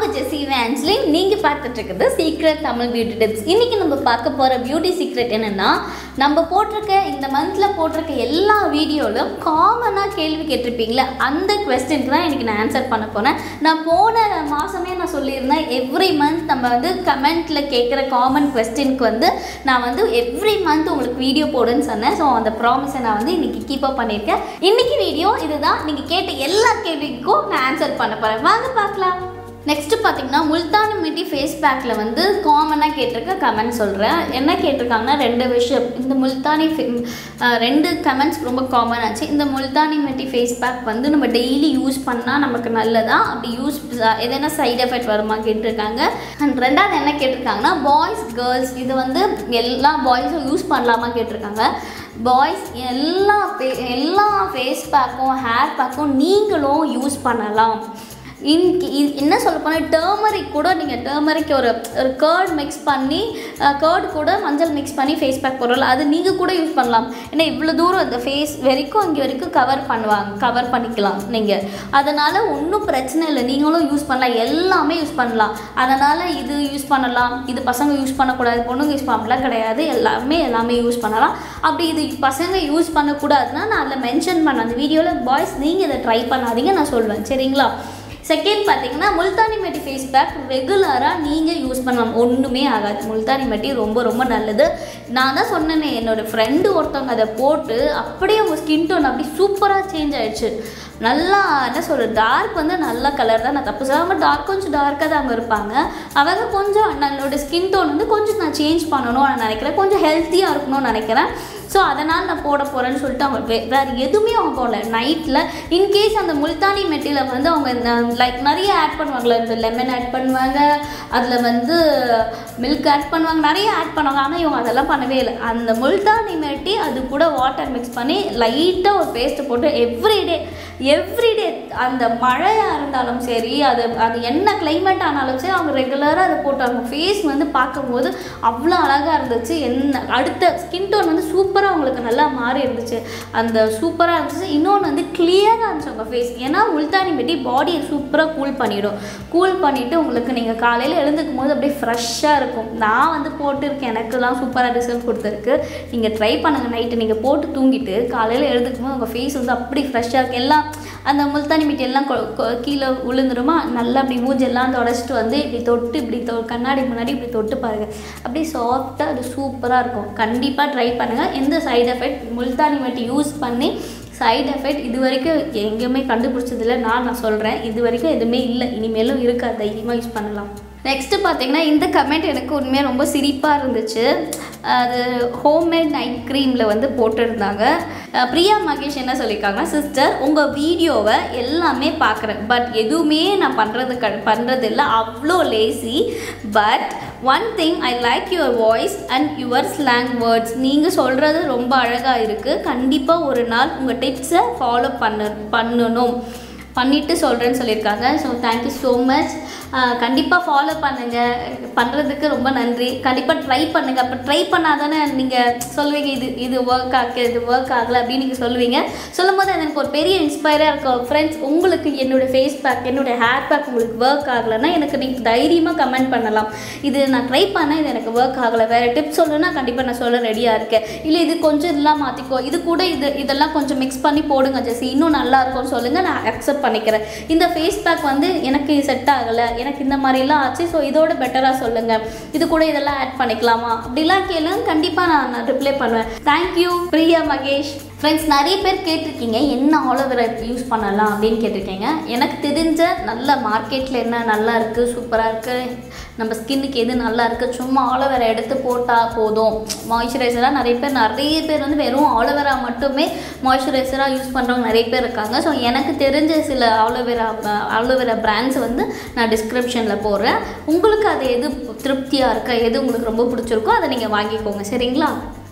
உங்கள் ஜெசி வேன்ஸ்லின் நீங்கள் பார்த்துட்டு இருக்கிறது சீக்ரெட் தமிழ் பியூட்டி டிப்ஸ் இன்றைக்கி நம்ம பார்க்க போகிற பியூட்டி சீக்ரெட் என்னென்னா நம்ம போட்டிருக்க இந்த மந்தில் போட்டிருக்க எல்லா வீடியோவிலும் காமனாக கேள்வி கேட்டிருப்பீங்களே அந்த கொஸ்டினுக்கு தான் இன்றைக்கி நான் ஆன்சர் பண்ண போகிறேன் நான் போன மாதமே நான் சொல்லியிருந்தேன் எவ்ரி மந்த் நம்ம வந்து கமெண்ட்டில் கேட்குற காமன் கொஸ்டினுக்கு வந்து நான் வந்து எவ்ரி மந்த் உங்களுக்கு வீடியோ போடுன்னு சொன்னேன் ஸோ அந்த ப்ராமிஸை நான் வந்து இன்றைக்கி கீப் அப் பண்ணியிருக்கேன் இன்றைக்கி வீடியோ இதுதான் நீங்கள் கேட்ட எல்லா கேள்விக்கும் நான் ஆன்சர் பண்ண போகிறேன் வாங்க பார்க்கலாம் நெக்ஸ்ட்டு பார்த்தீங்கன்னா முல்தானி மிட்டி ஃபேஸ் பேக்கில் வந்து காமனாக கேட்டிருக்க கமெண்ட் சொல்கிறேன் என்ன கேட்டிருக்காங்கன்னா ரெண்டு விஷயம் இந்த முல்தானி fa- அஹ் ரெண்டு கமெண்ட்ஸ் ரொம்ப காமன் ஆச்சு இந்த முல்தானி மிட்டி ஃபேஸ் பேக் வந்து நம்ம டெய்லி யூஸ் பண்ணால் நமக்கு நல்லதா அப்படி யூஸ் எதனா சைடு எஃபெக்ட் வருமா கேட்டிருக்காங்க அண்ட் ரெண்டாவது என்ன கேட்டிருக்காங்கன்னா பாய்ஸ் கேர்ள்ஸ் இது வந்து எல்லா பாய்ஸும் யூஸ் பண்ணலாமா கேட்டிருக்காங்க பாய்ஸ் எல்லா fa- எல்லா ஃபேஸ் பேக்கும் ஹேர் பேக்கும் நீங்களும் யூஸ் பண்ணலாம் இன் என்ன சொல்ல போனால் டர்மரிக் கூட நீங்கள் டர்மரிக் ஒரு ஒரு கேர்ட் மிக்ஸ் பண்ணி கேர்ட் கூட மஞ்சள் மிக்ஸ் பண்ணி ஃபேஸ் பேக் போடுறோம்ல அது நீங்கள் கூட யூஸ் பண்ணலாம் ஏன்னா இவ்வளோ தூரம் இந்த ஃபேஸ் வரைக்கும் இங்கே வரைக்கும் கவர் பண்ணுவாங்க கவர் பண்ணிக்கலாம் நீங்கள் அதனால் ஒன்றும் பிரச்சனை இல்லை நீங்களும் யூஸ் பண்ணலாம் எல்லாமே யூஸ் பண்ணலாம் அதனால் இது யூஸ் பண்ணலாம் இது பசங்க யூஸ் பண்ணக்கூடாது பொண்ணுங்க யூஸ் பண்ணலாம் கிடையாது எல்லாமே எல்லாமே யூஸ் பண்ணலாம் அப்படி இது பசங்க யூஸ் பண்ணக்கூடாதுன்னா நான் அதில் மென்ஷன் பண்ண அந்த வீடியோவில் பாய்ஸ் நீங்கள் இதை ட்ரை பண்ணாதீங்க நான் சொல்லுவேன் சரிங்களா செகண்ட் பார்த்தீங்கன்னா முல்தானி மெட்டி ஃபேஸ் பேக் ரெகுலராக நீங்கள் யூஸ் பண்ணலாம் ஒன்றுமே ஆகாது முல்தானி மெட்டி ரொம்ப ரொம்ப நல்லது நான் தான் சொன்னேனே என்னோடய ஃப்ரெண்டு ஒருத்தவங்க அதை போட்டு அப்படியே அவங்க ஸ்கின் டோன் அப்படி சூப்பராக சேஞ்ச் ஆயிடுச்சு நல்லா என்ன சொல்கிறது டார்க் வந்து நல்ல கலர் தான் நான் தப்பு சொல்லாமல் டார்க் கொஞ்சம் டார்க்காக தான் அவங்க இருப்பாங்க அவங்க கொஞ்சம் நம்மளோட ஸ்கின் டோன் வந்து கொஞ்சம் நான் சேஞ்ச் பண்ணணும்னு நான் நினைக்கிறேன் கொஞ்சம் ஹெல்த்தியாக இருக்கணும்னு நினைக்கிறேன் ஸோ அதனால் நான் போட போகிறேன்னு சொல்லிட்டு அவங்க வே வேறு எதுவுமே அவங்க போடல நைட்டில் இன்கேஸ் அந்த முல்தானி மெட்டியில் வந்து அவங்க இந்த லைக் நிறைய ஆட் பண்ணுவாங்களே இந்த லெமன் ஆட் பண்ணுவாங்க அதில் வந்து மில்க் ஆட் பண்ணுவாங்க நிறைய ஆட் பண்ணுவாங்க ஆனால் இவங்க அதெல்லாம் பண்ணவே இல்லை அந்த முல்தானி மெட்டி அது கூட வாட்டர் மிக்ஸ் பண்ணி லைட்டாக ஒரு பேஸ்ட்டை போட்டு எவ்ரிடே எவ்ரிடே அந்த மழையாக இருந்தாலும் சரி அது அது என்ன climate ஆனாலும் சரி அவங்க ரெகுலராக அதை போட்டு அவங்க ஃபேஸ் வந்து பார்க்கும்போது அவ்வளோ அழகாக இருந்துச்சு என்ன அடுத்த ஸ்கின் டோன் வந்து சூப்பராக அவங்களுக்கு நல்லா மாறி இருந்துச்சு அந்த சூப்பராக இருந்துச்சு இன்னொன்று வந்து கிளியராக இருந்துச்சு உங்கள் ஃபேஸ் ஏன்னா முல்தானி மெட்டி பாடியை சூப்பராக கூல் பண்ணிடும் கூல் பண்ணிவிட்டு உங்களுக்கு நீங்கள் காலையில் எழுந்துக்கும் போது அப்படியே ஃப்ரெஷ்ஷாக இருக்கும் நான் வந்து போட்டிருக்கேன் எனக்குலாம் சூப்பராக ரிசல்ட் கொடுத்துருக்கு நீங்கள் ட்ரை பண்ணுங்கள் நைட்டு நீங்கள் போட்டு தூங்கிட்டு காலையில் எழுந்துக்கும் போது உங்கள் ஃபேஸ் வந்து அப்படி ஃப்ரெஷ்ஷாக இருக்கு எல்லாம் அந்த முல்தானி மிட்டி எல்லாம் கொ- கொ- கீழே விழுந்துருமா நல்லா அப்படி மூஞ்செல்லாம் தொடச்சிட்டு வந்து இப்படி தொட்டு இப்படி தொ கண்ணாடி முன்னாடி இப்படி தொட்டு பாருங்கள் அப்படியே சாஃப்டாக அது சூப்பராக இருக்கும் கண்டிப்பாக ட்ரை பண்ணுங்கள் எந்த side effect multani mitti use பண்ணி சைடு எஃபெக்ட் இது வரைக்கும் எங்கேயுமே கண்டுபிடிச்சதில்ல நான் நான் சொல்கிறேன் இது வரைக்கும் எதுவுமே இல்லை இனிமேலும் இருக்காது தைரியமாக யூஸ் பண்ணலாம் நெக்ஸ்ட்டு பார்த்தீங்கன்னா இந்த கமெண்ட் எனக்கு உண்மையாக ரொம்ப சிரிப்பாக இருந்துச்சு அது ஹோம்மேட் நைட் க்ரீமில் வந்து போட்டிருந்தாங்க அஹ் பிரியா மகேஷ் என்ன சொல்லியிருக்காங்கன்னா சிஸ்டர் உங்கள் வீடியோவை எல்லாமே பார்க்குறேன் பட் எதுவுமே நான் பண்ணுறது க பண்ணுறது இல்லை அவ்வளோ lazy but one thing I like your voice and your slang words நீங்கள் சொல்கிறது ரொம்ப அழகாக இருக்குது கண்டிப்பாக ஒரு நாள் உங்கள் டிப்ஸை ஃபாலோ பண்ண பண்ணணும் பண்ணிவிட்டு சொல்கிறேன்னு சொல்லியிருக்காங்க ஸோ தேங்க்யூ ஸோ மச் கண்டிப்பாக ஃபாலோ பண்ணுங்கள் பண்ணுறதுக்கு ரொம்ப நன்றி கண்டிப்பாக ட்ரை பண்ணுங்கள் அப்போ ட்ரை பண்ணால் தானே நீங்கள் சொல்லுவீங்க இது இது ஒர்க் ஆகு இது ஒர்க் ஆகலை அப்படின்னு நீங்கள் சொல்லுவீங்க சொல்லும் போது அது எனக்கு ஒரு பெரிய இன்ஸ்பைராக இருக்கும் ஃப்ரெண்ட்ஸ் உங்களுக்கு என்னோடய ஃபேஸ் பேக் என்னோடய ஹேர் பேக் உங்களுக்கு ஒர்க் ஆகலைன்னா எனக்கு நீங்கள் தைரியமாக கமெண்ட் பண்ணலாம் இது நான் ட்ரை பண்ணேன் இது எனக்கு ஒர்க் ஆகலை வேறு டிப்ஸ் சொல்லணும்னா கண்டிப்பாக நான் சொல்ல ரெடியாக இருக்கேன் இல்லை இது கொஞ்சம் இதெல்லாம் மாற்றிக்கோ இது கூட இது இதெல்லாம் கொஞ்சம் மிக்ஸ் பண்ணி போடுங்க ஜெசி இன்னும் நல்லா இருக்கும்னு சொல்லுங்கள் நான் அக்செப்ட் பண்ணிக்கிறேன் இந்த ஃபேஸ் பேக் வந்து எனக்கு செட் ஆகலை எனக்கு இந்த மாதிரிலாம் ஆச்சு ஸோ இதோட பெட்டராக சொல்லுங்கள் இது கூட இதெல்லாம் ஆட் பண்ணிக்கலாமா அப்படிலாம் கேளுங்க கண்டிப்பாக நான் நான் ரிப்ளை பண்ணுவேன் தேங்க்யூ பிரியா மகேஷ் ஃப்ரெண்ட்ஸ் நிறைய பேர் கேட்டிருக்கீங்க என்ன ஆலோவேரா யூஸ் பண்ணலாம் அப்படின்னு கேட்டிருக்கீங்க எனக்கு தெரிஞ்ச நல்ல மார்க்கெட்டில் என்ன நல்லா இருக்குது சூப்பராக இருக்குது நம்ம ஸ்கின்னுக்கு எது நல்லா இருக்குது சும்மா ஆலோவேரா எடுத்து போட்டால் போதும் மாய்ஸ்சரைசராக நிறைய பேர் நிறைய பேர் வந்து வெறும் ஆலோவேரா மட்டுமே மாய்ஸ்சரைசராக யூஸ் பண்ணுறவங்க நிறைய பேர் இருக்காங்க ஸோ எனக்கு தெரிஞ்ச சில ஆலோவேரா ஆலோவேரா பிராண்ட்ஸ் வந்து நான் டிஸ்கிரிப்ஷனில் போடுறேன் உங்களுக்கு அது எது திருப்தியாக இருக்கா எது உங்களுக்கு ரொம்ப பிடிச்சிருக்கோ அதை நீங்கள் வாங்கிக்கோங்க சரிங்களா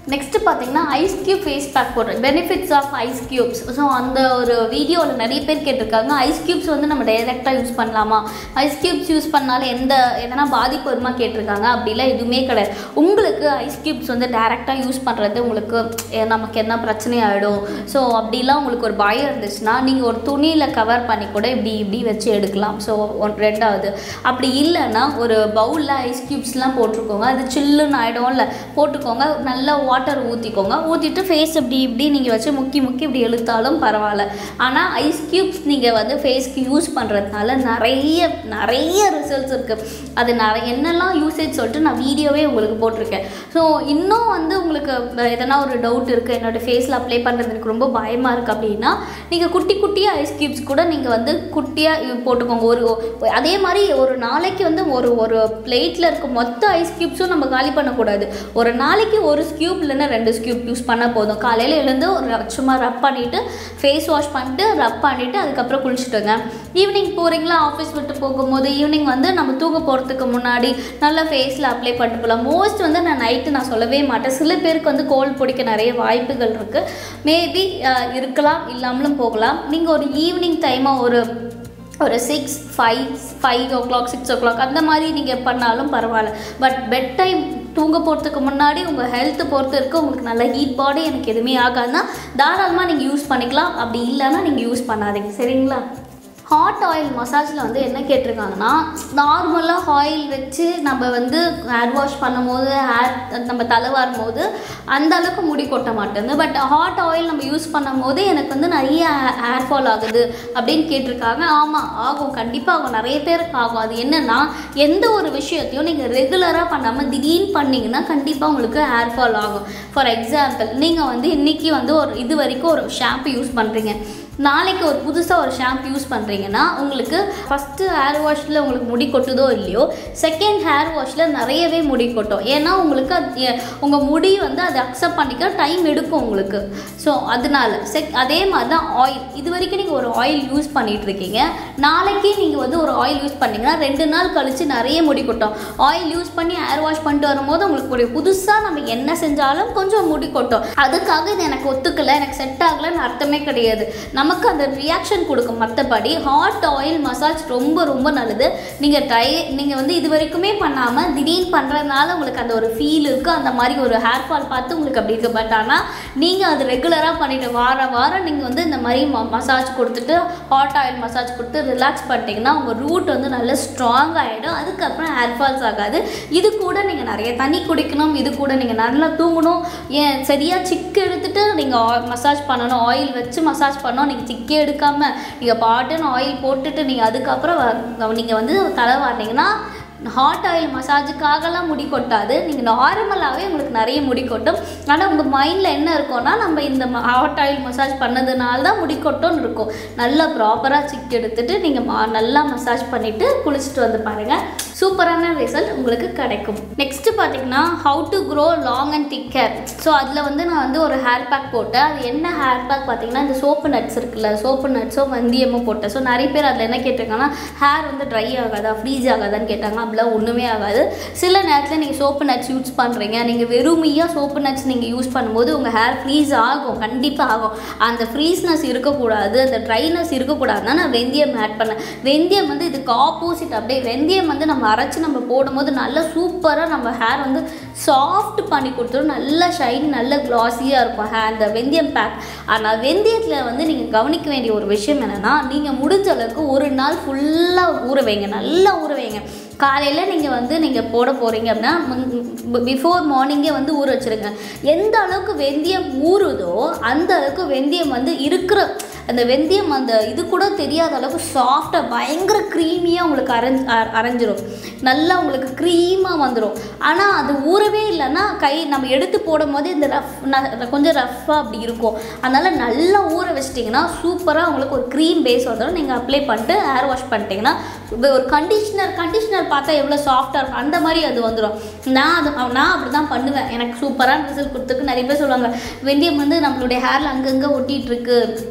நெக்ஸ்ட் பார்த்தீங்கன்னா ஐஸ் கியூப் ஃபேஸ் பேக் போடுறேன் benefits of ice cubes so அந்த ஒரு வீடியோவில் நிறைய பேர் கேட்டிருக்காங்க ஐஸ் கியூப்ஸ் வந்து நம்ம டைரெக்டாக யூஸ் பண்ணலாமா ஐஸ் கியூப்ஸ் யூஸ் பண்ணாலும் எந்த எதனா பாதிப்பு வருமா கேட்டிருக்காங்க அப்படிலாம் எதுவுமே கிடையாது உங்களுக்கு ஐஸ் கியூப்ஸ் வந்து டைரெக்டாக யூஸ் பண்ணுறது உங்களுக்கு எ- நமக்கு என்ன பிரச்சனை ஆகிடும் ஸோ அப்படிலாம் உங்களுக்கு ஒரு பயம் இருந்துச்சுன்னா நீங்கள் ஒரு துணியில் கவர் பண்ணி கூட இப்படி இப்படி வச்சு எடுக்கலாம் ஸோ ரெண்டாவது அப்படி இல்லைன்னா ஒரு பவுலில் ஐஸ் க்யூப்ஸ்லாம் போட்டிருக்கோங்க அது சில்லுன்னு ஆகிடும்ல போட்டுக்கோங்க நல்லா வாட்டர் ஊற்றிக்கோங்க ஊற்றிட்டு ஃபேஸ் இப்படி இப்படி நீங்கள் வச்சு முக்கி முக்கி இப்படி இழுத்தாலும் பரவாயில்ல ஆனால் ஐஸ் க்யூப்ஸ் நீங்கள் வந்து ஃபேஸ்க்கு யூஸ் பண்ணுறதுனால நிறைய நிறைய ரிசல்ட்ஸ் இருக்குது அது நிறைய என்னெல்லாம் யூசேஜ் சொல்லிட்டு நான் வீடியோவே உங்களுக்கு போட்டிருக்கேன் ஸோ இன்னும் வந்து உங்களுக்கு அஹ், எதனா ஒரு டவுட் இருக்குது என்னோட ஃபேஸில் அப்ளை பண்ணுறது எனக்கு ரொம்ப பயமாக இருக்குது அப்படின்னா நீங்கள் குட்டி குட்டியாக ஐஸ் க்யூப்ஸ் கூட நீங்கள் வந்து குட்டியாக போட்டுக்கோங்க ஒரு அதே மாதிரி ஒரு நாளைக்கு வந்து ஒரு ஒரு பிளேட்டில் இருக்க மொத்த ஐஸ் க்யூப்ஸும் நம்ம காலி பண்ணக்கூடாது ஒரு நாளைக்கு ஒரு ஸ்கியூப் இல்லைன்னா ரெண்டு ஸ்கியூப் யூஸ் பண்ணால் போதும் காலையில் எழுந்து ஒரு சும்மா ரப் பண்ணிவிட்டு ஃபேஸ் வாஷ் பண்ணிட்டு ரப் பண்ணிவிட்டு அதுக்கப்புறம் குளிச்சுட்டுங்க ஈவினிங் போகிறீங்களா ஆஃபீஸ் விட்டு போகும்போது ஈவினிங் வந்து நம்ம தூங்க போகிறதுக்கு முன்னாடி நல்லா ஃபேஸில் அப்ளை பண்ணிட்டு போகலாம் மோஸ்ட் வந்து நான் நைட்டு நான் சொல்லவே மாட்டேன் சில பேருக்கு வந்து கோல்ட் பிடிக்க நிறைய வாய்ப்புகள் இருக்குது மேபி இருக்கலாம் இல்லாமலும் போகலாம் நீங்கள் ஒரு ஈவினிங் டைமாக ஒரு ஒரு six five five o'clock six o'clock அந்த மாதிரி நீங்கள் பண்ணாலும் பரவாயில்ல பட் பெட் டைம் தூங்க போகிறதுக்கு முன்னாடி உங்கள் ஹெல்த்தை பொறுத்து இருக்கு உங்களுக்கு நல்ல ஹீட் பாடி எனக்கு எதுவுமே ஆகாதுன்னா தாராளமாக நீங்கள் யூஸ் பண்ணிக்கலாம் அப்படி இல்லைன்னா நீங்கள் யூஸ் பண்ணாதீங்க சரிங்களா ஹாட் ஆயில் மசாஜில் வந்து என்ன கேட்டிருக்காங்கன்னா நார்மலாக ஆயில் வச்சு நம்ம வந்து ஹேர் வாஷ் பண்ணும்போது ஹேர் நம்ம தலை வாரும் போது அந்த அளவுக்கு முடி கொட்ட மாட்டேங்குது பட் ஹாட் ஆயில் நம்ம யூஸ் பண்ணும்போது எனக்கு வந்து நிறைய ஹேர் ஃபால் ஆகுது அப்படின்னு கேட்டிருக்காங்க ஆமாம் ஆகும் கண்டிப்பாக ஆகும் நிறைய பேருக்கு ஆகும் அது என்னென்னா எந்த ஒரு விஷயத்தையும் நீங்கள் ரெகுலராக பண்ணாமல் திடீர்னு பண்ணீங்கன்னா கண்டிப்பாக உங்களுக்கு ஹேர் ஃபால் ஆகும் ஃபார் எக்ஸாம்பிள் நீங்கள் வந்து இன்றைக்கி வந்து ஒரு இது வரைக்கும் ஒரு ஷாம்பு யூஸ் பண்ணுறீங்க நாளைக்கு ஒரு புதுசாக ஒரு ஷாம்பு யூஸ் பண்ணுறீங்கன்னா உங்களுக்கு ஃபஸ்ட்டு ஹேர் வாஷில் உங்களுக்கு முடி கொட்டுதோ இல்லையோ செகண்ட் ஹேர் வாஷில் நிறையவே முடி கொட்டும் ஏன்னா உங்களுக்கு அது உங்கள் முடி வந்து அதை அக்செப்ட் பண்ணிக்க டைம் எடுக்கும் உங்களுக்கு ஸோ அதனால செக் அதே மாதிரி தான் ஆயில் இது வரைக்கும் நீங்கள் ஒரு ஆயில் யூஸ் பண்ணிட்டு இருக்கீங்க நாளைக்கு நீங்கள் வந்து ஒரு ஆயில் யூஸ் பண்ணீங்கன்னா ரெண்டு நாள் கழித்து நிறைய முடி கொட்டும் ஆயில் யூஸ் பண்ணி ஹேர் வாஷ் பண்ணிட்டு வரும்போது உங்களுக்கு ஒரு புதுசாக நம்ம என்ன செஞ்சாலும் கொஞ்சம் முடி கொட்டும் அதுக்காக இது எனக்கு ஒத்துக்கலை எனக்கு செட் ஆகலைன்னு அர்த்தமே கிடையாது நமக்கு அந்த ரியாக்ஷன் கொடுக்கும் மற்றபடி ஹாட் ஆயில் மசாஜ் ரொம்ப ரொம்ப நல்லது நீங்கள் ட்ரை நீங்கள் வந்து இது வரைக்குமே பண்ணாமல் திடீர்னு பண்ணுறதுனால உங்களுக்கு அந்த ஒரு ஃபீல் இருக்குது அந்த மாதிரி ஒரு ஹேர் ஃபால் பார்த்து உங்களுக்கு அப்படி இருக்கு பட் ஆனால் நீங்கள் அது ரெகுலராக பண்ணிட்டு வார வாரம் நீங்கள் வந்து இந்த மாதிரி மசாஜ் கொடுத்துட்டு ஹாட் ஆயில் மசாஜ் கொடுத்து ரிலாக்ஸ் பண்ணிட்டீங்கன்னா உங்கள் ரூட் வந்து நல்லா ஸ்ட்ராங் ஆகிடும் அதுக்கப்புறம் ஹேர் ஃபால்ஸ் ஆகாது இது கூட நீங்கள் நிறைய தண்ணி குடிக்கணும் இது கூட நீங்கள் நல்லா தூங்கணும் ஏன் சரியாக சிக்கு எடுத்துட்டு நீங்கள் மசாஜ் பண்ணணும் ஆயில் வச்சு மசாஜ் பண்ணணும் நீங்கள் சிக்கே எடுக்காமல் நீங்கள் பாட்டுன்னு ஆயில் போட்டுட்டு நீங்கள் அதுக்கப்புறம் நீங்கள் வந்து தலை வாரினீங்கன்னா ஹாட் ஆயில் மசாஜுக்காகலாம் முடி கொட்டாது நீங்கள் நார்மலாகவே உங்களுக்கு நிறைய முடி கொட்டும் ஆனால் உங்கள் மைண்டில் என்ன இருக்கும்னா நம்ம இந்த ஹாட் ஆயில் மசாஜ் பண்ணதுனால தான் முடி கொட்டும்னு இருக்கும் நல்லா ப்ராப்பராக சிக் எடுத்துட்டு நீங்கள் நல்லா மசாஜ் பண்ணிவிட்டு குளிச்சுட்டு வந்து பாருங்கள் சூப்பரான ரிசல்ட் உங்களுக்கு கிடைக்கும் நெக்ஸ்ட்டு பார்த்தீங்கன்னா how to grow long and thick hair so அதில் வந்து நான் வந்து ஒரு ஹேர் பேக் போட்டேன் அது என்ன ஹேர் பேக் பார்த்தீங்கன்னா இந்த சோப்பு நட்ஸ் இருக்குல்ல சோப்பு நட்ஸோ வந்தியமோ போட்டேன் ஸோ நிறைய பேர் அதில் என்ன கேட்டிருக்காங்கன்னா ஹேர் வந்து ட்ரை ஆகாதா ஃப்ரீஸ் ஆகாதான்னு கேட்டாங்க அப்படிலாம் ஒன்றுமே ஆகாது சில நேரத்தில் நீங்கள் சோப்பு நட்ஸ் யூஸ் பண்ணுறீங்க நீங்கள் வெறுமையாக சோப்பு நட்ஸ் நீங்கள் யூஸ் பண்ணும்போது உங்கள் ஹேர் ஃப்ரீஸ் ஆகும் கண்டிப்பாக ஆகும் அந்த ஃப்ரீஸ்னஸ் இருக்கக்கூடாது அந்த ட்ரைனஸ் இருக்கக்கூடாதுன்னா நான் வெந்தயம் ஆட் பண்ணேன் வெந்தயம் வந்து இதுக்கு ஆப்போசிட் அப்படியே வெந்தயம் வந்து நம்ம அரைச்சி நம்ம போடும்போது நல்லா சூப்பராக நம்ம ஹேர் வந்து சாஃப்ட் பண்ணி கொடுத்துரும் நல்லா ஷைன் நல்ல க்ளாஸியாக இருக்கும் ஹேர் அந்த வெந்தயம் பேக் ஆனால் வெந்தயத்தில் வந்து நீங்கள் கவனிக்க வேண்டிய ஒரு விஷயம் என்னென்னா நீங்கள் முடிஞ்ச அளவுக்கு ஒரு நாள் ஃபுல்லாக ஊற வைங்க நல்லா ஊற வைங்க காலையில் நீங்கள் வந்து நீங்கள் போட போகிறீங்க அப்படின்னா பிஃபோர் மார்னிங்கே வந்து ஊற வச்சுருங்க எந்த அளவுக்கு வெந்தயம் ஊறுதோ அந்த அளவுக்கு வெந்தயம் வந்து இருக்கிற அந்த வெந்தயம் அந்த இது கூட தெரியாத அளவுக்கு சாஃப்டாக பயங்கர க்ரீமியாக உங்களுக்கு அரைஞ்சு அ- அரைஞ்சிரும் நல்லா உங்களுக்கு க்ரீமாக வந்துடும் ஆனால் அது ஊறவே இல்லைன்னா கை நம்ம எடுத்து போடும் போது இந்த ரஃப் கொஞ்சம் ரஃப்பாக அப்படி இருக்கும் அதனால் நல்லா ஊற வச்சிட்டிங்கன்னா சூப்பராக உங்களுக்கு ஒரு க்ரீம் பேஸ் வந்துடும் நீங்கள் அப்ளை பண்ணிட்டு ஹேர் வாஷ் பண்ணிட்டீங்கன்னா இப்ப ஒரு கண்டிஷ்னர் கண்டிஷ்னர் பார்த்தா எவ்வளோ சாஃப்டாக இருக்கும் அந்த மாதிரி அது வந்துடும் நான் அது நான் அப்படி தான் பண்ணுவேன் எனக்கு சூப்பரான ரிசல்ட் கொடுத்துருக்கு நிறைய பேர் சொல்லுவாங்க வெந்தயம் வந்து நம்மளுடைய ஹேரில் அங்கங்கே ஒட்டிகிட்டு இருக்கு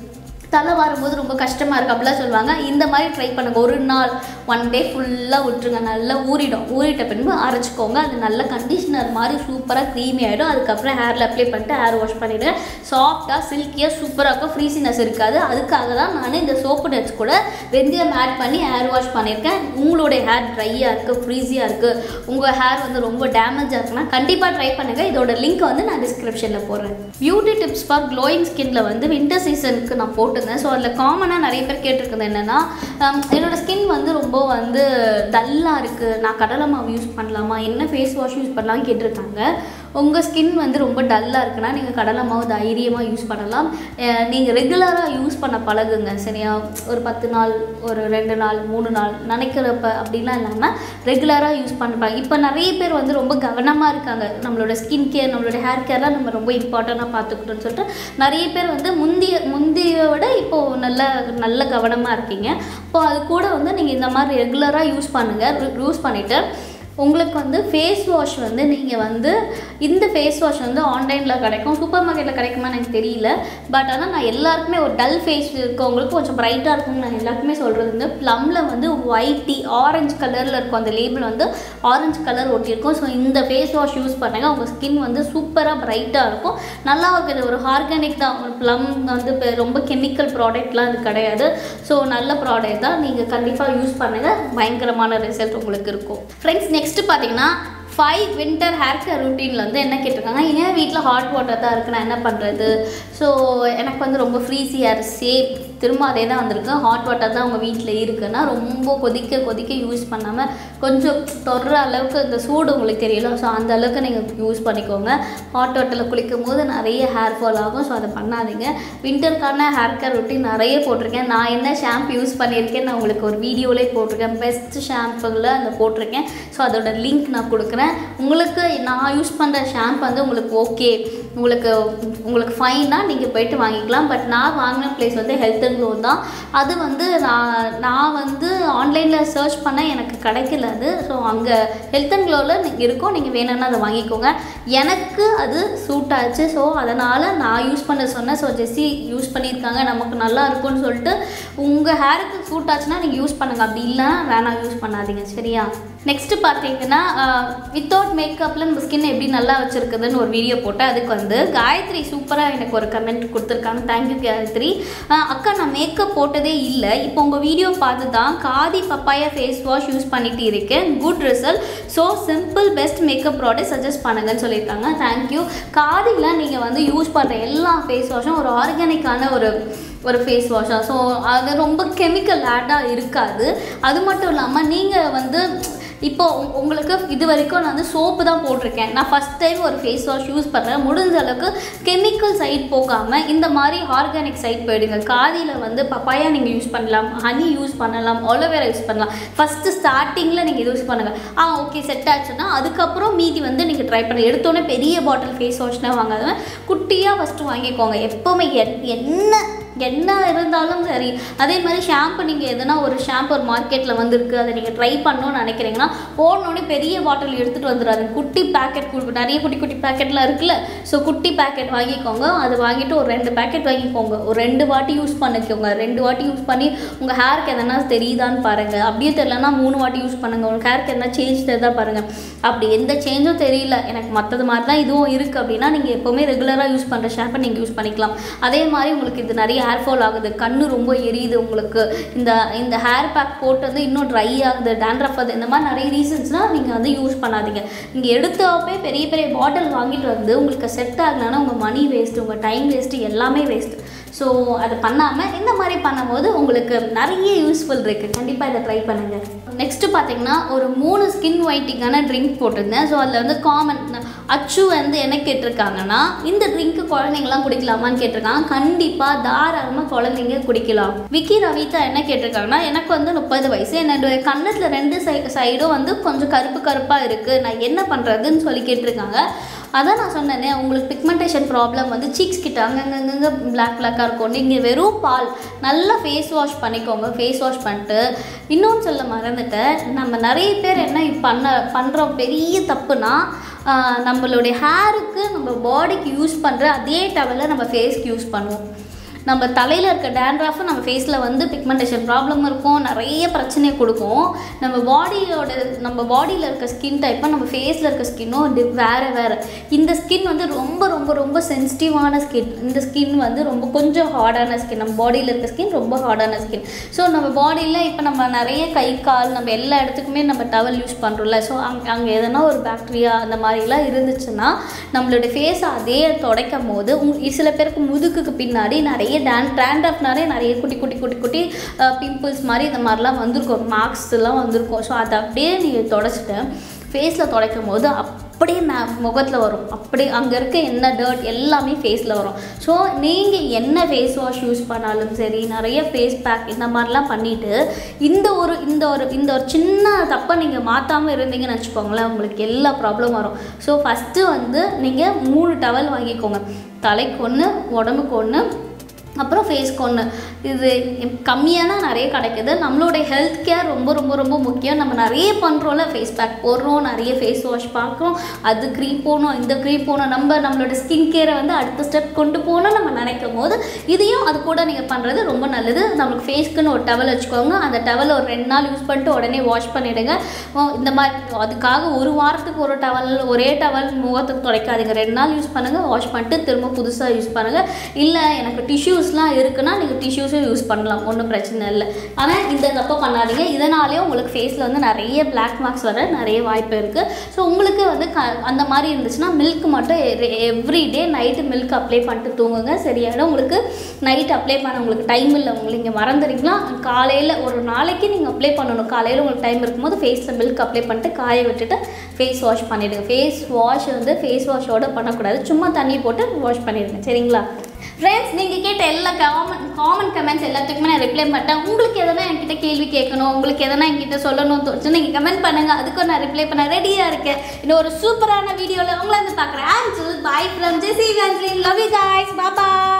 தலை வரும்போது ரொம்ப கஷ்டமாக இருக்குது அப்படிலாம் சொல்லுவாங்க இந்த மாதிரி ட்ரை பண்ணுங்க ஒரு நாள் ஒன் டே ஃபுல்லாக விட்டுருங்க நல்லா ஊறிடும் ஊறிட்ட பின்பு அரைச்சிக்கோங்க அது நல்ல கண்டிஷனர் மாதிரி சூப்பராக க்ரீமி ஆகிடும் அதுக்கப்புறம் ஹேரில் அப்ளை பண்ணிட்டு ஹேர் வாஷ் பண்ணிவிடுங்க சாஃப்டாக சில்கியாக சூப்பராக இருக்கும் ஃப்ரீசினஸ் இருக்காது அதுக்காக தான் நான் இந்த சோப்பு நட்ஸ் கூட வெந்தயம் ஆட் பண்ணி ஹேர் வாஷ் பண்ணியிருக்கேன் உங்களுடைய ஹேர் ட்ரையாக இருக்குது ஃப்ரீஸியாக இருக்குது உங்கள் ஹேர் வந்து ரொம்ப டேமேஜாக இருக்குன்னா கண்டிப்பாக ட்ரை பண்ணுங்கள் இதோட லிங்க் வந்து நான் டிஸ்கிரிப்ஷனில் போடுறேன் பியூட்டி டிப்ஸ் ஃபார் க்ளோயிங் ஸ்கின்ல வந்து வின்டர் சீசனுக்கு நான் போட்டிருந்தேன் ஸோ அதில் காமனாக நிறைய பேர் கேட்டிருக்கிறது என்னென்னா என்னோட ஸ்கின் வந்து ரொம்ப வந்து டல்லாக இருக்குது நான் கடலை மாவு யூஸ் பண்ணலாமா என்ன ஃபேஸ் வாஷ் யூஸ் பண்ணலாம்னு கேட்டிருக்காங்க உங்கள் ஸ்கின் வந்து ரொம்ப டல்லாக இருக்குன்னா நீங்கள் கடலை மாவு தைரியமாக யூஸ் பண்ணலாம் நீங்கள் ரெகுலராக யூஸ் பண்ண பழகுங்க சரியா ஒரு பத்து நாள் ஒரு ரெண்டு நாள் மூணு நாள் நினைக்கிறப்ப அப்படிலாம் இல்லாமல் ரெகுலராக யூஸ் பண்ணுறாங்க இப்போ நிறைய பேர் வந்து ரொம்ப கவனமாக இருக்காங்க நம்மளோட ஸ்கின் கேர் நம்மளோட ஹேர் கேர்லாம் நம்ம ரொம்ப இம்பார்ட்டண்ட்டாக பார்த்துக்கிட்டோம்னு சொல்லிட்டு நிறைய பேர் வந்து முந்தைய முந்தைய விட இப்போது நல்ல நல்ல கவனமாக இருக்கீங்க இப்போ அது கூட வந்து நீங்கள் இந்த மாதிரி ரெகுலராக யூஸ் பண்ணுங்கள் யூஸ் பண்ணிவிட்டு உங்களுக்கு வந்து ஃபேஸ் வாஷ் வந்து நீங்கள் வந்து இந்த ஃபேஸ் வாஷ் வந்து ஆன்லைனில் கிடைக்கும் சூப்பர் மார்க்கெட்டில் கிடைக்குமா எனக்கு தெரியல பட் ஆனால் நான் எல்லாருக்குமே ஒரு டல் ஃபேஸ் இருக்கவங்களுக்கு கொஞ்சம் ப்ரைட்டாக இருக்கும்னு நான் எல்லாருக்குமே சொல்கிறது வந்து ப்ளம்மில் வந்து ஒயிட்டி ஆரஞ்சு கலரில் இருக்கும் அந்த லேபிள் வந்து ஆரஞ்சு கலர் ஒட்டியிருக்கும் ஸோ இந்த ஃபேஸ் வாஷ் யூஸ் பண்ணுங்க உங்கள் ஸ்கின் வந்து சூப்பராக ப்ரைட்டாக இருக்கும் நல்லா இருக்குது ஒரு ஆர்கானிக் தான் ஒரு ப்ளம் வந்து இப்போ ரொம்ப கெமிக்கல் ப்ராடக்ட்லாம் இது கிடையாது ஸோ நல்ல ப்ராடக்ட் தான் நீங்கள் கண்டிப்பாக யூஸ் பண்ணுங்கள் பயங்கரமான ரிசல்ட் உங்களுக்கு இருக்கும் ஃப்ரெண்ட்ஸ் நெக்ஸ்ட்டு பார்த்தீங்கன்னா ஃபைவ் வின்டர் ஹேர் கேர் ருட்டீனில் வந்து என்ன கேட்டிருக்காங்க ஏன் வீட்டில் ஹாட் வாட்டர் தான் இருக்குது நான் என்ன பண்ணுறது ஸோ எனக்கு வந்து ரொம்ப ஃப்ரீசி ஹேர் சேப் திரும்ப அதே தான் வந்திருக்கு ஹாட் வாட்டர் தான் உங்கள் வீட்டில் இருக்குன்னா ரொம்ப கொதிக்க கொதிக்க யூஸ் பண்ணாமல் கொஞ்சம் தொடுற அளவுக்கு இந்த சூடு உங்களுக்கு தெரியல ஸோ அந்த அளவுக்கு நீங்கள் யூஸ் பண்ணிக்கோங்க ஹாட் வாட்டரில் குளிக்கும் போது நிறைய ஹேர் ஃபால் ஆகும் ஸோ அதை பண்ணாதீங்க வின்டருக்கான ஹேர் கேர் ரொட்டீன் நிறைய போட்டிருக்கேன் நான் என்ன ஷாம்பு யூஸ் பண்ணியிருக்கேன் நான் உங்களுக்கு ஒரு வீடியோலேயே போட்டிருக்கேன் பெஸ்ட் ஷாம்புவில் அந்த போட்டிருக்கேன் ஸோ அதோட லிங்க் நான் கொடுக்குறேன் உங்களுக்கு நான் யூஸ் பண்ணுற ஷாம்பு வந்து உங்களுக்கு ஓகே உங்களுக்கு உங்களுக்கு ஃபைனா நீங்கள் போயிட்டு வாங்கிக்கலாம் பட் நான் வாங்கின ப்ளேஸ் வந்து ஹெல்த் அண்ட் க்ளோ தான் அது வந்து நான் நான் வந்து ஆன்லைனில் சர்ச் பண்ண எனக்கு கிடைக்கல அது ஸோ அங்கே ஹெல்த் அண்ட் க்ளோவில் இருக்கும் நீங்கள் வேணும்னா அதை வாங்கிக்கோங்க எனக்கு அது சூட் ஆச்சு ஸோ அதனால் நான் யூஸ் பண்ண சொன்னேன் ஸோ ஜெஸ்ஸி யூஸ் பண்ணியிருக்காங்க நமக்கு நல்லா இருக்கும்னு சொல்லிட்டு உங்கள் ஹேருக்கு சூட் ஆச்சுன்னா நீங்கள் யூஸ் பண்ணுங்கள் அப்படி இல்லைன்னா வேணாம் யூஸ் பண்ணாதீங்க சரியா நெக்ஸ்ட்டு பார்த்தீங்கன்னா வித்தவுட் மேக்கப்பில் நம்ம ஸ்கின் எப்படி நல்லா வச்சுருக்குதுன்னு ஒரு வீடியோ போட்டேன் அதுக்கு வந்து காயத்ரி சூப்பராக எனக்கு ஒரு கமெண்ட் கொடுத்துருக்காங்க தேங்க்யூ காயத்ரி அஹ் அக்கா நான் மேக்கப் போட்டதே இல்லை இப்போ உங்கள் வீடியோ பார்த்து தான் Khadi papaya face wash use பண்ணிட்டு இருக்கேன் good result so simple best makeup product suggest பண்ணுங்கன்னு சொல்லியிருக்காங்க தேங்க்யூ காதியில் நீங்கள் வந்து யூஸ் பண்ணுற எல்லா ஃபேஸ் வாஷும் ஒரு ஆர்கானிக்கான ஒரு ஒரு ஃபேஸ் வாஷாக ஸோ அது ரொம்ப கெமிக்கல் ஆடாக இருக்காது அது மட்டும் இல்லாமல் நீங்கள் வந்து இப்போ உ- உங்களுக்கு இது வரைக்கும் நான் வந்து சோப்பு தான் போட்டிருக்கேன் நான் ஃபஸ்ட் டைம் ஒரு ஃபேஸ் வாஷ் யூஸ் பண்ணுறேன் முடிஞ்ச அளவுக்கு கெமிக்கல் சைட் போகாமல் இந்த மாதிரி ஆர்கானிக் சைட் போயிடுங்க காதியில் வந்து பப்பாயா நீங்கள் யூஸ் பண்ணலாம் ஹனி யூஸ் பண்ணலாம் ஒலவேரா யூஸ் பண்ணலாம் ஃபஸ்ட்டு ஸ்டார்டிங்கில் நீங்கள் யூஸ் பண்ணுங்கள் ஆ ஓகே செட் ஆச்சுன்னா அதுக்கப்புறம் மீதி வந்து நீங்கள் ட்ரை பண்ண எடுத்தோன்னே பெரிய பாட்டில் ஃபேஸ் வாஷ்லாம் வாங்காதவன் குட்டியாக ஃபஸ்ட்டு வாங்கிக்கோங்க எப்போவுமே என்- என்ன என்ன இருந்தாலும் சரி அதே மாதிரி ஷாம்பு நீங்கள் எதனா ஒரு ஷாம்பு ஒரு மார்க்கெட்டில் வந்திருக்கு அதை நீங்கள் ட்ரை பண்ணணும்னு நினைக்கிறீங்கன்னா போனோடனே பெரிய பாட்டில் எடுத்துகிட்டு வந்துடாது குட்டி பேக்கெட் கொடு நிறைய குட்டி குட்டி பேக்கெட்லாம் இருக்குல்ல ஸோ குட்டி பேக்கெட் வாங்கிக்கோங்க அது வாங்கிட்டு ஒரு ரெண்டு பேக்கெட் வாங்கிக்கோங்க ஒரு ரெண்டு வாட்டி யூஸ் பண்ணிக்கோங்க ரெண்டு வாட்டி யூஸ் பண்ணி உங்கள் ஹேருக்கு எதனா தெரியுதான்னு பாருங்கள் அப்படியே தெரியலனா மூணு வாட்டி யூஸ் பண்ணுங்கள் உங்கள் ஹேருக்கு எதனா சேஞ்ச் தெரியுதா பாருங்கள் அப்படி எந்த சேஞ்சும் தெரியல எனக்கு மற்றது மாதிரி தான் இதுவும் இருக்குது அப்படின்னா நீங்கள் எப்போவுமே ரெகுலராக யூஸ் பண்ணுற ஷாம்பை நீங்கள் யூஸ் பண்ணிக்கலாம் அதே மாதிரி உங்களுக்கு இது நிறைய ஹேர் ஃபால் ஆகுது கண்ணு ரொம்ப எரியுது உங்களுக்கு இந்த இந்த ஹேர் பேக் போட்டு வந்து இன்னும் ட்ரை ஆகுது டேண்ட்ரஃப் அது இந்த மாதிரி நிறைய ரீசன்ஸ்னால் நீங்கள் வந்து யூஸ் பண்ணாதீங்க நீங்கள் எடுத்தப்பே பெரிய பெரிய பாட்டில் வாங்கிட்டு வந்து உங்களுக்கு செட் ஆகலைன்னா உங்கள் மணி வேஸ்ட்டு உங்கள் டைம் வேஸ்ட்டு எல்லாமே வேஸ்ட்டு ஸோ அதை பண்ணாமல் இந்த மாதிரி பண்ணும்போது உங்களுக்கு நிறைய யூஸ்ஃபுல் இருக்குது கண்டிப்பாக இதை ட்ரை பண்ணுங்கள் நெக்ஸ்ட்டு பார்த்தீங்கன்னா ஒரு மூணு ஸ்கின் ஒயிட்டிங்கான ட்ரிங்க் போட்டிருந்தேன் ஸோ அதில் வந்து காமன் அச்சு வந்து என்ன கேட்டிருக்காங்கன்னா இந்த ட்ரிங்க்கு குழந்தைங்களாம் குடிக்கலாமான்னு கேட்டிருக்காங்க கண்டிப்பாக தாராளமாக குழந்தைங்க குடிக்கலாம் விக்கி ரவிதா என்ன கேட்டிருக்காங்கன்னா எனக்கு வந்து முப்பது வயசு என்னோட கண்ணத்தில் ரெண்டு சை சைடும் வந்து கொஞ்சம் கருப்பு கருப்பாக இருக்குது நான் என்ன பண்ணுறதுன்னு சொல்லி கேட்டிருக்காங்க அதான் நான் சொன்னேனே உங்களுக்கு பிக்மெண்டேஷன் ப்ராப்ளம் வந்து சீக்ஸ் கிட்ட அங்கங்கங்க பிளாக் பிளாக்காக இருக்கும் நீங்கள் வெறும் பால் நல்லா ஃபேஸ் வாஷ் பண்ணிக்கோங்க ஃபேஸ் வாஷ் பண்ணிட்டு இன்னொன்று சொல்ல மறந்துட்டேன் நம்ம நிறைய பேர் என்ன பண்ண பண்ணுறோம் பெரிய தப்புனா ஆஹ், நம்மளுடைய ஹேருக்கு நம்ம பாடிக்கு யூஸ் பண்ணுற அதே டவலை நம்ம ஃபேஸ்க்கு யூஸ் பண்ணுவோம் நம்ம தலையில் இருக்க டேண்ட்ராஃபும் நம்ம ஃபேஸில் வந்து பிக்மெண்டேஷன் ப்ராப்ளம் இருக்கும் நிறைய பிரச்சனையை கொடுக்கும் நம்ம பாடியோட நம்ம பாடியில் இருக்க ஸ்கின் டைப்பும் நம்ம ஃபேஸில் இருக்க ஸ்கின்னும் டி வேறு வேறு இந்த ஸ்கின் வந்து ரொம்ப ரொம்ப ரொம்ப சென்சிட்டிவான ஸ்கின் இந்த ஸ்கின் வந்து ரொம்ப கொஞ்சம் ஹார்டான ஸ்கின் நம்ம பாடியில் இருக்க ஸ்கின் ரொம்ப ஹார்டான ஸ்கின் ஸோ நம்ம பாடியில் இப்போ நம்ம நிறைய கை கால் நம்ம எல்லா இடத்துக்குமே நம்ம டவல் யூஸ் பண்ணுறோம்ல ஸோ அங்கே அங்கே எதனா ஒரு பாக்டீரியா அந்த மாதிரிலாம் இருந்துச்சுன்னா நம்மளோட ஃபேஸை அதே துடைக்கும் போது உங் சில பேருக்கு முதுகுக்கு பின்னாடி நிறைய டேன் டேண்ட்ரஃப்னாலே நிறைய குட்டி குட்டி குட்டி குட்டி பிம்பிள்ஸ் மாதிரி இந்த மாதிரிலாம் வந்திருக்கும் மார்க்ஸ் எல்லாம் வந்திருக்கும் ஸோ அதை அப்படியே நீங்கள் தொடச்சிட்டு ஃபேஸில் துடைக்கும் போது அப்படியே மே முகத்தில் வரும் அப்படி அங்கே இருக்க என்ன டர்ட் எல்லாமே ஃபேஸில் வரும் ஸோ நீங்கள் என்ன ஃபேஸ் வாஷ் யூஸ் பண்ணாலும் சரி நிறைய ஃபேஸ் பேக் இந்த மாதிரிலாம் பண்ணிவிட்டு இந்த ஒரு இந்த ஒரு இந்த ஒரு சின்ன தப்பை நீங்கள் மாற்றாமல் இருந்தீங்கன்னு வச்சுக்கோங்களேன் உங்களுக்கு எல்லா ப்ராப்ளம் வரும் ஸோ ஃபஸ்ட்டு வந்து நீங்கள் மூணு டவல் வாங்கிக்கோங்க தலைக்கு ஒன்று உடம்புக்கு ஒன்று அப்புறம் ஃபேஸ்க்கு ஒன்று இது கம்மியாக தான் நிறைய கிடைக்குது நம்மளுடைய ஹெல்த் கேர் ரொம்ப ரொம்ப ரொம்ப முக்கியம் நம்ம நிறைய பண்ணுறோம்ல ஃபேஸ் பேக் போடுறோம் நிறைய ஃபேஸ் வாஷ் பார்க்குறோம் அது க்ரீம் போகணும் இந்த க்ரீம் போகணும் நம்ம நம்மளோட ஸ்கின் கேரை வந்து அடுத்த ஸ்டெப் கொண்டு போகணும் நம்ம நினைக்கும் போது இதையும் அது கூட நீங்கள் பண்ணுறது ரொம்ப நல்லது நம்மளுக்கு ஃபேஸ்க்குன்னு ஒரு டவல் வச்சுக்கோங்க அந்த டவல் ஒரு ரெண்டு நாள் யூஸ் பண்ணிட்டு உடனே வாஷ் பண்ணிவிடுங்க இந்த மாதிரி அதுக்காக ஒரு வாரத்துக்கு ஒரு டவல் ஒரே டவல் முகத்துக்கு துடைக்காதீங்க ரெண்டு நாள் யூஸ் பண்ணுங்கள் வாஷ் பண்ணிட்டு திரும்ப புதுசாக யூஸ் பண்ணுங்கள் இல்லை எனக்கு டிஷ்யூஸ்லாம் இருக்குன்னா நீங்கள் டிஷ்யூஸும் யூஸ் பண்ணலாம் ஒன்றும் பிரச்சனை இல்லை ஆனால் இந்த தப்பை பண்ணாதீங்க இதனாலே உங்களுக்கு ஃபேஸில் வந்து நிறைய பிளாக் மார்க்ஸ் வர நிறைய வாய்ப்பு இருக்குது ஸோ உங்களுக்கு வந்து க அந்த மாதிரி இருந்துச்சுன்னா மில்க் மட்டும் every day night milk apply பண்ணிட்டு தூங்குங்க சரியாயிடும் உங்களுக்கு நைட் அப்ளை பண்ண உங்களுக்கு டைம் இல்லை உங்களுக்கு நீங்கள் மறந்துடுறீங்களா காலையில் ஒரு நாளைக்கு நீங்கள் அப்ளை பண்ணணும் காலையில் உங்களுக்கு டைம் இருக்கும்போது ஃபேஸில் மில்க் அப்ளை பண்ணிட்டு காய விட்டுட்டு ஃபேஸ் வாஷ் பண்ணிவிடுங்க ஃபேஸ் வாஷ் வந்து ஃபேஸ் வாஷோட பண்ணக்கூடாது சும்மா தண்ணி போட்டு வாஷ் பண்ணிடுங்க சரிங்களா ஃப்ரெண்ட்ஸ் நீங்கள் கேட்ட எல்லா காமன் காமன் கமெண்ட்ஸ் எல்லாத்துக்குமே நான் ரிப்ளை பண்ணிட்டேன் உங்களுக்கு எதனா என்கிட்ட கேள்வி கேட்கணும் உங்களுக்கு எதனா என்கிட்ட சொல்லணும்னு தோணுச்சு நீங்கள் கமெண்ட் பண்ணுங்கள் அதுக்கும் நான் ரிப்ளை பண்ண ரெடியாக இருக்கேன் இன்னும் ஒரு சூப்பரான வீடியோவில் உங்களை வந்து பார்க்குறேன் ஆன்சல் bye from Jessy Vanslin love you guys Baba